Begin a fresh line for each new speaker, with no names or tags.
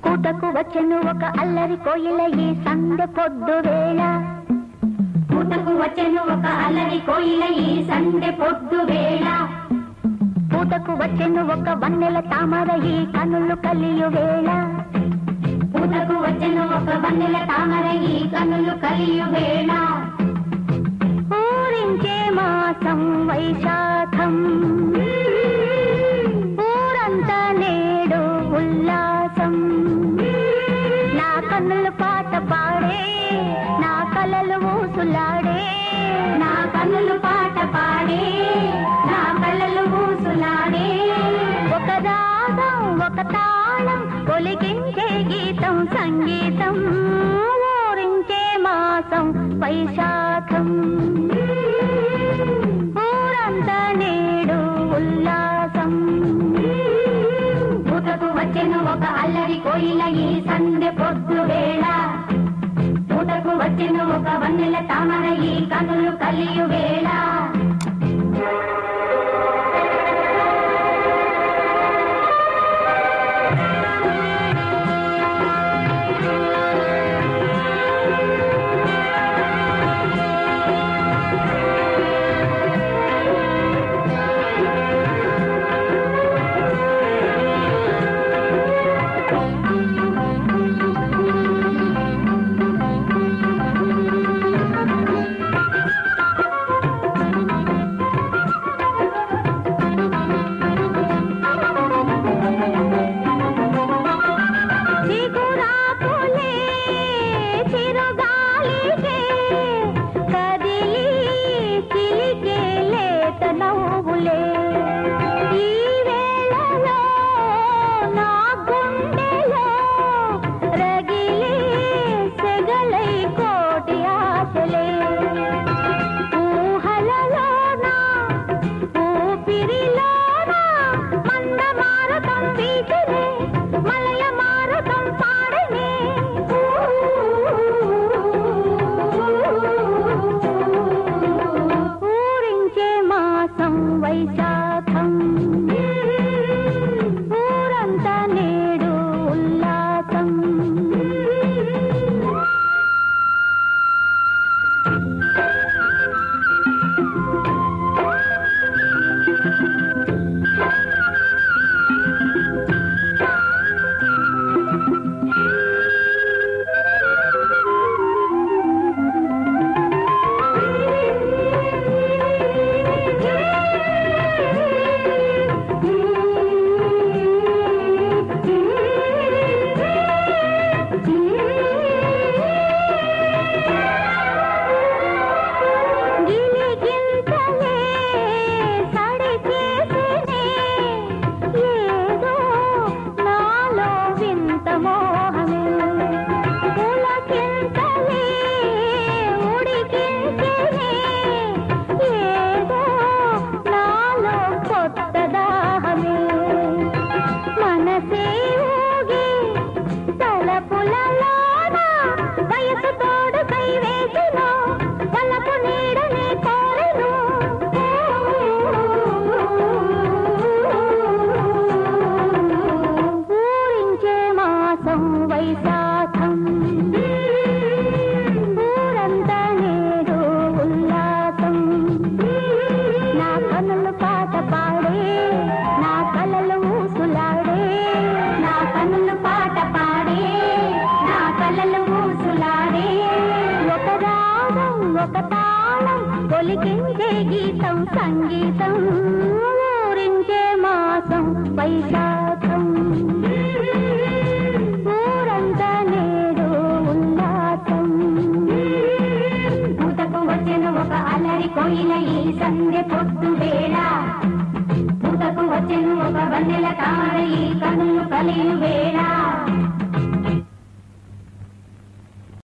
పూటకు వచ్చెను ఒక అల్లరి కోయిల ఈ సందె పొద్దు వేళ
పూటకు వచ్చెను ఒక అల్లరి కోయిల ఈ సందె పొద్దు వేళ
పూటకు వచ్చెను ఒక వన్నెల తామర ఈ కనులు కలియు వేళ
పూటకు వచ్చెను ఒక వన్నెల తామర ఈ కనులు కలియు వేళ
ఊరించే మాసం వైశాఖం ఊరంతా నేడు ఉల్లాసం నా కన్నులు పాట పాడే నా కలలు ఊసులాడే
నా కన్నులు పాట పాడే నా కళ్ళలు ఊసులాడే
ఒక రాగం ఒక తాళం ఒలికించే గీతం సంగీతం ఊరించే మాసం వైశాఖం ఊరంతా నేడు ఉల్లాసం
పూటకు వచ్చెను ఒక అల్లరి కోయిల ఈ సందె పొద్దు వేళ పూటకు వచ్చెను ఒక వన్నెల తామర ఈ కనులు కలియు వేళ
చిగురాకులే చిరుగాలికే కదిలి చిలికే లేత నవ్వులే ఈ వేళలో నా గుండెలో రగిలే సెగలై కోటి ఆశలే ఊహలలోన ఊపిరిలోన మంద మారుతం వీచినే మలయ మారుతం పాడనే ఊరించే మాసం వైశాఖం ఊరంతా నేడు ఉల్లాసం గిలిగింతలే సడి చేసినే ఏదో నాలో వింత మోహమే పులకింతలే ఉడికించినే ఏదో నాలో కొత్త దాహమే మనసే ఊగి తలపులలోన వయసు తోడు కై వేసిన వలపు నీడనే కోరెను ఊరించే మాసం వైశాఖం ఊరంతా నేడు ఉల్లాసం నా కనులు పాట పాడే నా కలలు ఊసులాడే
నా కన్నులు పాట పాడే నా కళ్ళలు ఊసులాడే
ఒక రాగం ఒక తాళం ఒలికించే గీతం సంగీతం ఊరించే మాసం వైశాఖం ఊరంతా నేడు ఉల్లాసం
పూటకు వచ్చెను ఒక అల్లరి కోయిల ఈ సందె పొద్దు వేళ పూటకు వచ్చెను ఒక వన్నెల తామర ఈ కనులు కలియు వేళ